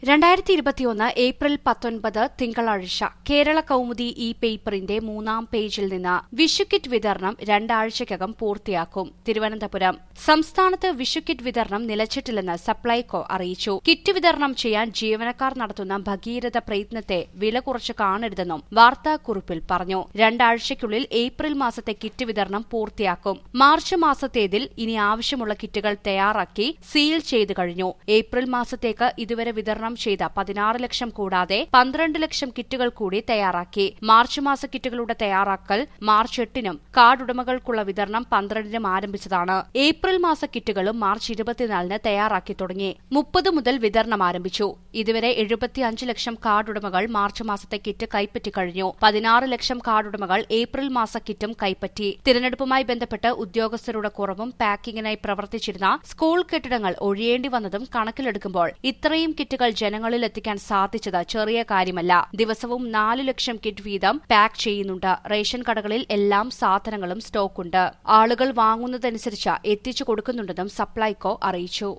രണ്ടായിരത്തി ഇരുപത്തിയൊന്ന് ഏപ്രിൽ പത്തൊൻപത് തിങ്കളാഴ്ച കേരള കൌമുദി ഇ പേപ്പറിന്റെ മൂന്നാം പേജിൽ നിന്ന് വിഷുക്കിറ്റ് വിതരണം രണ്ടാഴ്ചയ്ക്കകം പൂർത്തിയാക്കും തിരുവനന്തപുരം സംസ്ഥാനത്ത് വിഷുക്കിറ്റ് വിതരണം നിലച്ചിട്ടില്ലെന്ന് സപ്ലൈകോ അറിയിച്ചു കിറ്റ് വിതരണം ചെയ്യാൻ ജീവനക്കാർ നടത്തുന്ന ഭഗീരഥ പ്രയത്നത്തെ വില കുറച്ച് കാണരുതെന്നും വാർത്താക്കുറിപ്പിൽ പറഞ്ഞു രണ്ടാഴ്ചയ്ക്കുള്ളിൽ ഏപ്രിൽ മാസത്തെ കിറ്റ് വിതരണം പൂർത്തിയാക്കും മാർച്ച് മാസത്തേതിൽ ഇനി ആവശ്യമുള്ള കിറ്റുകൾ തയ്യാറാക്കി സീൽ ചെയ്തു കഴിഞ്ഞു ഏപ്രിൽ മാസത്തേക്ക് ഇതുവരെ വിതരണം ചെയ്ത പതിനാറ് ലക്ഷം കൂടാതെ പന്ത്രണ്ട് ലക്ഷം കിറ്റുകൾ കൂടി തയ്യാറാക്കി മാർച്ച് മാസ കിറ്റുകളുടെ തയ്യാറാക്കൽ മാർച്ച് എട്ടിനും കാർഡ് ഉടമകൾക്കുള്ള വിതരണം പന്ത്രണ്ടിനും ആരംഭിച്ചതാണ് ഏപ്രിൽ മാസ കിറ്റുകളും മാർച്ച് ഇരുപത്തിനാലിന് തയ്യാറാക്കി തുടങ്ങി മുപ്പത് മുതൽ വിതരണം ആരംഭിച്ചു ഇതുവരെ എഴുപത്തിയഞ്ച് ലക്ഷം കാർഡ് ഉടമകൾ മാർച്ച് മാസത്തെ കിറ്റ് കൈപ്പറ്റി കഴിഞ്ഞു പതിനാറ് ലക്ഷം കാർഡ് ഉടമകൾ ഏപ്രിൽ മാസ കിറ്റും കൈപ്പറ്റി തിരഞ്ഞെടുപ്പുമായി ബന്ധപ്പെട്ട് ഉദ്യോഗസ്ഥരുടെ കുറവും പാക്കിങ്ങിനായി പ്രവർത്തിച്ചിരുന്ന സ്കൂൾ കെട്ടിടങ്ങൾ ഒഴിയേണ്ടി വന്നതും കണക്കിലെടുക്കുമ്പോൾ ഇത്രയും കിറ്റുകൾ ജനങ്ങളിൽ എത്തിക്കാൻ സാധിച്ചത് ചെറിയ കാര്യമല്ല ദിവസവും നാല് ലക്ഷം കിറ്റ് വീതം പാക്ക് ചെയ്യുന്നുണ്ട് റേഷൻ കടകളിൽ എല്ലാം സാധനങ്ങളും സ്റ്റോക്കുണ്ട് ആളുകൾ വാങ്ങുന്നതനുസരിച്ച് എത്തിച്ചു കൊടുക്കുന്നുണ്ടെന്നും സപ്ലൈകോ അറിയിച്ചു